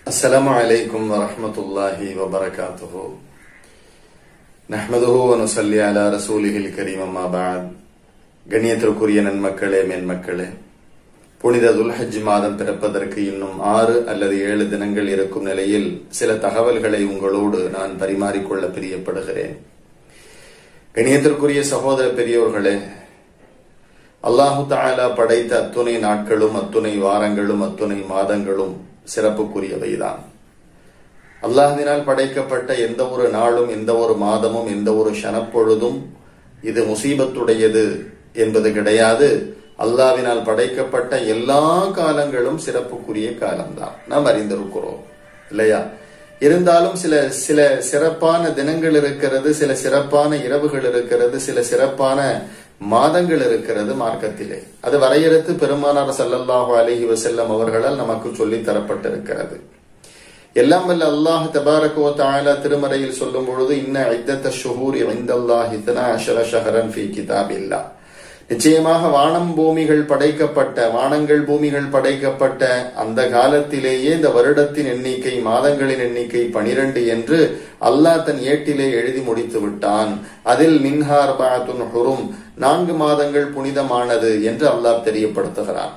السلام عليكم ورحمة الله وبركاته نحمده ونصلي على رسوله الكريم ما بعد கண்ணியத்திற்குரிய நன்மக்களே மேன்மக்களே புனித துல்ஹஜ் மாதம் பிறப்பதற்கு இன்னும் ஆறு அல்லது ஏழு தினங்கள் இருக்கும் நிலையில் சில தகவல்களை உங்களோடு நான் பரிமாறிக்கொள்ள பிரியப்படுகிறேன் கணியத்திற்குரிய சகோதர பெரியோர்களே அல்லாஹு தாலா படைத்த அத்துணை நாட்களும் அத்துணை வாரங்களும் அத்துணை மாதங்களும் சிறப்புக்குரியவைதான் அல்லாஹினால் படைக்கப்பட்ட எந்த ஒரு நாளும் எந்த ஒரு மாதமும் எந்த ஒரு ஷனப்பொழுதும் இது முசீபத்துடையது என்பது கிடையாது அல்லாவினால் படைக்கப்பட்ட எல்லா காலங்களும் சிறப்புக்குரிய காலம்தான் நாம் அறிந்திருக்கிறோம் இல்லையா இருந்தாலும் சில சில சிறப்பான தினங்கள் இருக்கிறது சில சிறப்பான இரவுகள் இருக்கிறது சில சிறப்பான மாதங்கள் இருக்கிறது மார்க்கத்திலே அது வரையறுத்து பெருமானார் சல்லல்லாஹு அலஹி வசல்லம் அவர்களால் நமக்கு சொல்லி தரப்பட்டிருக்கிறது எல்லாம் வல்ல அல்லாஹ் தபாரக் வ தஆலா திருமறையில் சொல்லும் பொழுது இன்ன இத்தத்த ஷுஹூரி இந்தல்லாஹ் இத்தனா அஷர ஷஹரன் ஃபீ கிதாபில்லா நிச்சயமாக வானம் பூமிகள் படைக்கப்பட்ட வானங்கள் பூமிகள் படைக்கப்பட்ட அந்த காலத்திலேயே இந்த வருடத்தின் எண்ணிக்கை மாதங்களின் எண்ணிக்கை பனிரெண்டு என்று அல்லாஹ் தன் ஏட்டிலே எழுதி முடித்து விட்டான் அதில் மின்ஹார் பாத்துன் ஹுரும் நான்கு மாதங்கள் புனிதமானது என்று அல்லாஹ் தெரியப்படுத்துகிறான்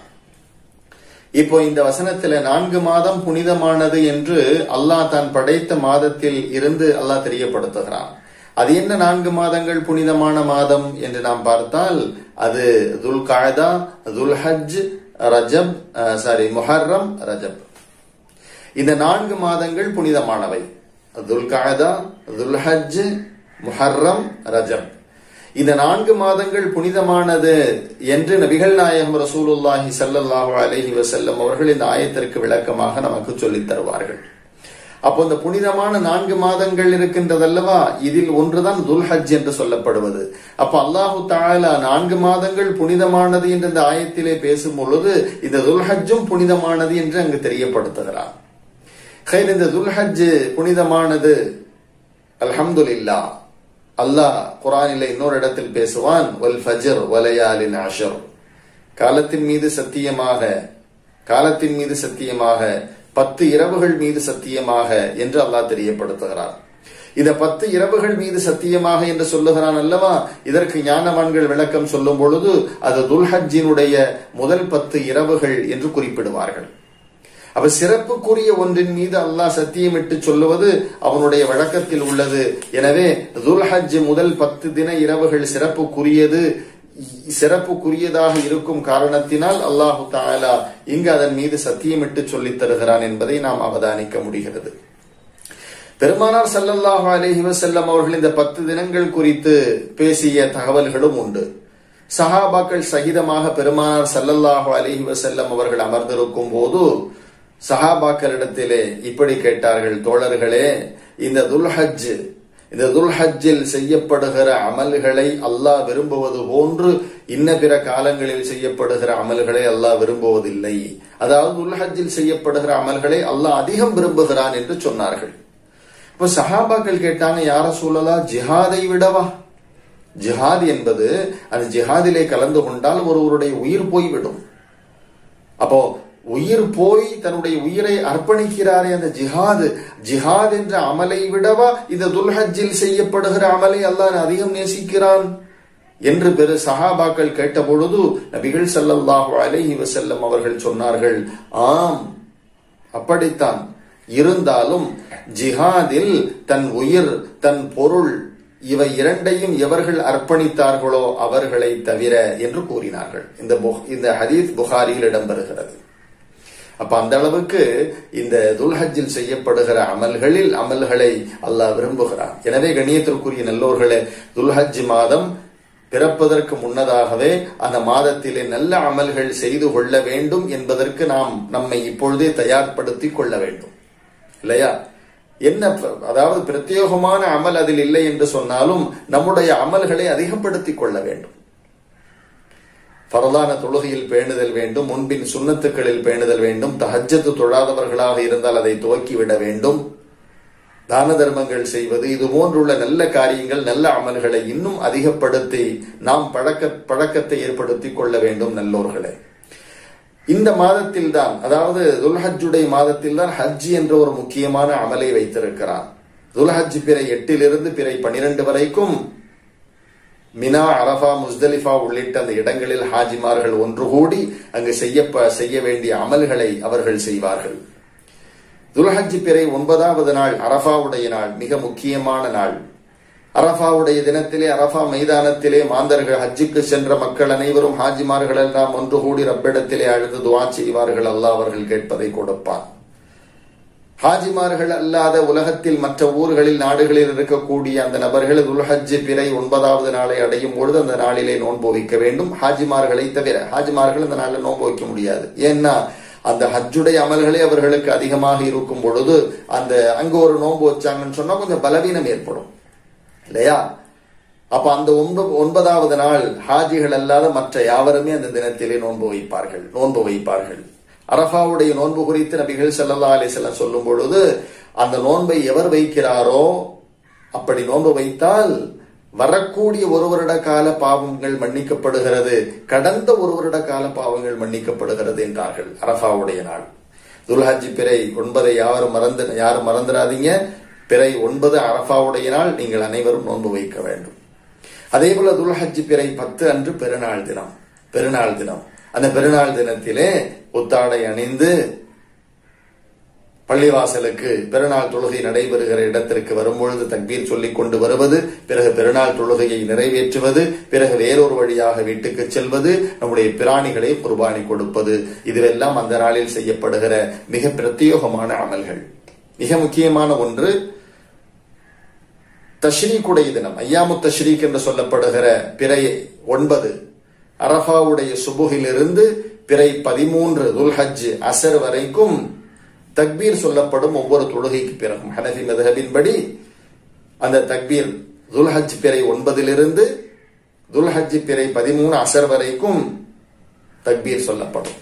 இப்போ இந்த வசனத்துல நான்கு மாதம் புனிதமானது என்று அல்லாஹ் தான் படைத்த மாதத்தில் இருந்து அல்லாஹ் தெரியப்படுத்துகிறான் அது என்ன நான்கு மாதங்கள் புனிதமான மாதம் என்று நாம் பார்த்தால் அது துல் காயதா துல் ஹஜ் ரஜப் சாரி முஹர்ரம் ரஜப் இந்த நான்கு மாதங்கள் புனிதமானவை துல் காயதா துல் ஹஜ் முஹர்ரம் ரஜப் இந்த நான்கு மாதங்கள் புனிதமானது என்று நபிகள் நாயகம் ரசூலுல்லாஹி சல்லல்லாஹு அலஹி வசல்லம் அவர்கள் இந்த ஆயத்திற்கு விளக்கமாக நமக்கு சொல்லித் தருவார்கள் அப்போ இந்த புனிதமான நான்கு மாதங்கள் இருக்கின்றதல்லவா இதில் ஒன்றுதான் துல்ஹஜ் என்று சொல்லப்படுவது அப்ப அல்லாஹு தாலா நான்கு மாதங்கள் புனிதமானது என்று இந்த ஆயத்திலே பேசும் பொழுது இந்த துல்ஹஜ்ஜும் புனிதமானது என்று அங்கு தெரியப்படுத்துகிறார் இந்த துல்ஹஜ் புனிதமானது அல்ஹம்துலில்லா அல்லாஹ் குரானில இன்னொரு இடத்தில் பேசுவான் வல் ஃபஜர் வலையாலின் அஷர் காலத்தின் மீது சத்தியமாக காலத்தின் மீது சத்தியமாக பத்து இரவுகள் மீது சத்தியமாக என்று அல்லாஹ் தெரியப்படுத்துகிறார் இந்த பத்து இரவுகள் மீது சத்தியமாக என்று சொல்லுகிறான் அல்லவா இதற்கு ஞானவான்கள் விளக்கம் சொல்லும் பொழுது அது துல்ஹஜினுடைய முதல் பத்து இரவுகள் என்று குறிப்பிடுவார்கள் அப்ப சிறப்புக்குரிய ஒன்றின் மீது அல்லாஹ் சத்தியமிட்டு சொல்லுவது அவனுடைய வழக்கத்தில் உள்ளது எனவே துல்ஹஜ் முதல் பத்து தின இரவுகள் சிறப்புக்குரியது சிறப்புக்குரியதாக இருக்கும் காரணத்தினால் அல்லாஹு தாலா இங்கு அதன் மீது சத்தியமிட்டு சொல்லித் தருகிறான் என்பதை நாம் அவதானிக்க முடிகிறது பெருமானார் சல்லல்லாஹு அலஹி வசல்லம் அவர்கள் இந்த பத்து தினங்கள் குறித்து பேசிய தகவல்களும் உண்டு சஹாபாக்கள் சகிதமாக பெருமானார் சல்லல்லாஹு அலஹி வசல்லம் அவர்கள் அமர்ந்திருக்கும் போது சஹாபாக்களிடத்திலே இப்படி கேட்டார்கள் தோழர்களே இந்த துல்ஹஜ் இந்த துல்ஹஜ்ஜில் செய்யப்படுகிற அமல்களை அல்லாஹ் விரும்புவது போன்று இன்ன பிற காலங்களில் செய்யப்படுகிற அமல்களை அல்லாஹ் விரும்புவதில்லை அதாவது துல்ஹஜ்ஜில் செய்யப்படுகிற அமல்களை அல்லாஹ் அதிகம் விரும்புகிறான் என்று சொன்னார்கள் இப்ப சஹாபாக்கள் கேட்டாங்க யார சூழலா ஜிஹாதை விடவா ஜிஹாத் என்பது அந்த ஜிஹாதிலே கலந்து கொண்டால் ஒருவருடைய உயிர் போய்விடும் அப்போ உயிர் போய் தன்னுடைய உயிரை அர்ப்பணிக்கிறாரே அந்த ஜிஹாது ஜிஹாத் என்ற அமலை விடவா இந்த துல்ஹஜ்ஜில் செய்யப்படுகிற அமலை அல்லாஹ் அதிகம் நேசிக்கிறான் என்று பெரு சஹாபாக்கள் கேட்ட பொழுது நபிகள் சல்லல்லாஹு அலைஹி வசல்லம் அவர்கள் சொன்னார்கள் ஆம் அப்படித்தான் இருந்தாலும் ஜிஹாதில் தன் உயிர் தன் பொருள் இவை இரண்டையும் எவர்கள் அர்ப்பணித்தார்களோ அவர்களை தவிர என்று கூறினார்கள் இந்த இந்த ஹதீஸ் புகாரியில் இடம்பெறுகிறது அப்ப அந்த அளவுக்கு இந்த துல்ஹஜ்ஜில் செய்யப்படுகிற அமல்களில் அமல்களை அல்லாஹ் விரும்புகிறான் எனவே கணியத்திற்குரிய நல்லோர்களே துல்ஹஜ் மாதம் பிறப்பதற்கு முன்னதாகவே அந்த மாதத்திலே நல்ல அமல்கள் செய்து கொள்ள வேண்டும் என்பதற்கு நாம் நம்மை இப்பொழுதே தயார்படுத்தி கொள்ள வேண்டும் இல்லையா என்ன அதாவது பிரத்யேகமான அமல் அதில் இல்லை என்று சொன்னாலும் நம்முடைய அமல்களை அதிகப்படுத்திக் கொள்ள வேண்டும் பரலான தொழுகையில் பேணுதல் வேண்டும் முன்பின் சுண்ணத்துக்களில் பேணுதல் வேண்டும் தஹஜத்து தொழாதவர்களாக இருந்தால் அதை துவக்கிவிட வேண்டும் தான தர்மங்கள் செய்வது இது போன்றுள்ள நல்ல காரியங்கள் நல்ல அமல்களை இன்னும் அதிகப்படுத்தி நாம் பழக்க பழக்கத்தை ஏற்படுத்தி கொள்ள வேண்டும் நல்லோர்களே இந்த மாதத்தில் தான் அதாவது துல்ஹஜ்ஜுடைய மாதத்தில் தான் ஹஜ் என்ற ஒரு முக்கியமான அமலை வைத்திருக்கிறார் துல்ஹஜ் பிறை எட்டிலிருந்து பிறை பனிரெண்டு வரைக்கும் மினா அரஃபா முஸ்தலிஃபா உள்ளிட்ட அந்த இடங்களில் ஹாஜிமார்கள் ஒன்று கூடி அங்கு செய்ய செய்ய வேண்டிய அமல்களை அவர்கள் செய்வார்கள் துல்ஹஜ் பிறை ஒன்பதாவது நாள் அரஃபாவுடைய நாள் மிக முக்கியமான நாள் அரஃபாவுடைய தினத்திலே அரஃபா மைதானத்திலே மாந்தர்கள் ஹஜ்ஜுக்கு சென்ற மக்கள் அனைவரும் ஹாஜிமார்கள் எல்லாம் ஒன்று கூடி ரப்பிடத்திலே அழுது துவா செய்வார்கள் அல்லாஹ் அவர்கள் கேட்பதை கொடுப்பான் ஹாஜிமார்கள் அல்லாத உலகத்தில் மற்ற ஊர்களில் நாடுகளில் இருக்கக்கூடிய அந்த நபர்கள் துல்ஹஜ் பிறை ஒன்பதாவது நாளை அடையும் பொழுது அந்த நாளிலே நோன்பு வைக்க வேண்டும் ஹாஜிமார்களை தவிர ஹாஜிமார்கள் அந்த நாளில் நோன்பு வைக்க முடியாது ஏன்னா அந்த ஹஜ்ஜுடைய அமல்களே அவர்களுக்கு அதிகமாக இருக்கும் பொழுது அந்த அங்க ஒரு நோன்பு வச்சாங்கன்னு சொன்னா கொஞ்சம் பலவீனம் ஏற்படும் இல்லையா அப்ப அந்த ஒன்பது ஒன்பதாவது நாள் ஹாஜிகள் அல்லாத மற்ற யாவருமே அந்த தினத்திலே நோன்பு வைப்பார்கள் நோன்பு வைப்பார்கள் அரஃபாவுடைய நோன்பு குறித்து நபிகள் ஸல்லல்லாஹு அலைஹி வஸல்லம் சொல்லும் பொழுது அந்த நோன்பை எவர் வைக்கிறாரோ அப்படி நோன்பு வைத்தால் வரக்கூடிய ஒரு வருட கால பாவங்கள் மன்னிக்கப்படுகிறது கடந்த ஒரு வருட கால பாவங்கள் மன்னிக்கப்படுகிறது என்றார்கள் அரஃபாவுடைய நாள் துல்ஹஜ் பிறை ஒன்பதை யாரும் மறந்து யாரும் மறந்துடாதீங்க பிறை ஒன்பது அரஃபாவுடைய நாள் நீங்கள் அனைவரும் நோன்பு வைக்க வேண்டும் அதே போல துல்ஹஜ் பிறை பத்து அன்று பெருநாள் தினம் பெருநாள் தினம் அந்த பெருநாள் தினத்திலே புத்தாடை அணிந்து பள்ளிவாசலுக்கு பெருநாள் தொழுகை நடைபெறுகிற இடத்திற்கு வரும்பொழுது தக்பீர் சொல்லிக் கொண்டு வருவது பிறகு பெருநாள் தொழுகையை நிறைவேற்றுவது பிறகு வேறொரு வழியாக வீட்டுக்கு செல்வது நம்முடைய பிராணிகளை குர்பானி கொடுப்பது இதுவெல்லாம் அந்த நாளில் செய்யப்படுகிற மிக பிரத்யேகமான அமல்கள் மிக முக்கியமான ஒன்று தஷ்ரீக்குடைய தினம் ஐயாமு தஷ்ரீக் என்று சொல்லப்படுகிற பிறை ஒன்பது அரஃபாவுடைய சுபுகிலிருந்து பிறை பதிமூன்று துல்ஹஜ் அசர் வரைக்கும் தக்பீர் சொல்லப்படும் ஒவ்வொரு தொழுகைக்கு பிறகும் ஹனஃபி மதஹபின்படி அந்த தக்பீர் துல்ஹஜ் பிறை ஒன்பதிலிருந்து துல்ஹஜ் பிறை பதிமூணு அசர் வரைக்கும் தக்பீர் சொல்லப்படும்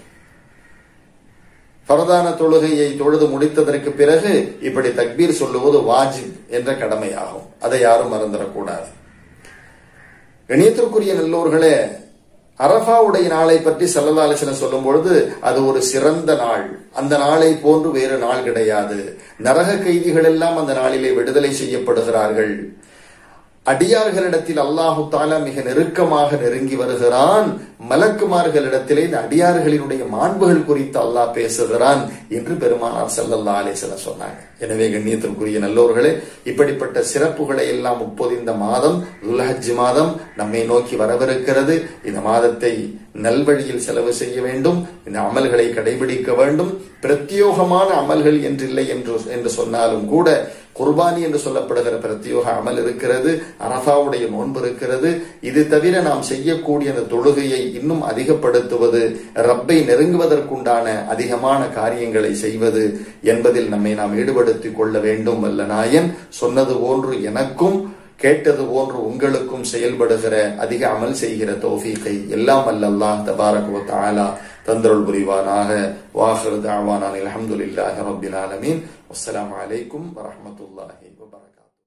பரதான தொழுகையை தொழுது முடித்ததற்கு பிறகு இப்படி தக்பீர் சொல்லுவது வாஜிப் என்ற கடமையாகும் அதை யாரும் மறந்துடக்கூடாது கணியத்திற்குரிய நல்லோர்களே அரஃபாவுடைய நாளை பற்றி சல்லல்லா அலிஸ்லம் சொல்லும் பொழுது அது ஒரு சிறந்த நாள் அந்த நாளை போன்று வேறு நாள் கிடையாது நரக கைதிகள் எல்லாம் அந்த நாளிலே விடுதலை செய்யப்படுகிறார்கள் அடியார்களிடத்தில் அல்லாஹு தாலா மிக நெருக்கமாக நெருங்கி வருகிறான் மலக்குமார்களிடத்திலே இந்த அடியார்களினுடைய மாண்புகள் குறித்து அல்லாஹ் பேசுகிறான் என்று பெருமானார் செல்லல்லா அலேசல சொன்னாங்க எனவே கண்ணியத்திற்குரிய நல்லோர்களே இப்படிப்பட்ட சிறப்புகளை எல்லாம் முப்பொதிந்த மாதம் துல்ஹஜ் மாதம் நம்மை நோக்கி வரவிருக்கிறது இந்த மாதத்தை நல்வழியில் செலவு செய்ய வேண்டும் இந்த அமல்களை கடைபிடிக்க வேண்டும் பிரத்யோகமான அமல்கள் என்றில்லை என்று என்று சொன்னாலும் கூட குர்பானி என்று சொல்லப்படுகிற பிரத்யோக அமல் இருக்கிறது அரஃபாவுடைய நோன்பு இருக்கிறது இது தவிர நாம் செய்யக்கூடிய அந்த தொழுகையை இன்னும் அதிகப்படுத்துவது ரப்பை நெருங்குவதற்குண்டான அதிகமான காரியங்களை செய்வது என்பதில் நம்மை நாம் ஈடுபடுத்திக் கொள்ள வேண்டும் வல்ல நாயன் சொன்னது போன்று எனக்கும் கேட்டது போன்று உங்களுக்கும் செயல்படுகிற அதிக அமல் செய்கிற தோஃபீக்கை எல்லாம் அல்லல்லாஹ் தபாரக் தாலா தந்தருள் புரிவானாக வாஹர் தாவானான் அலமதுல்லாஹி ரபில் ஆலமீன் அஸ்ஸலாமு அலைக்கும் வரஹமத்துல்லாஹி வபரகாத்துஹு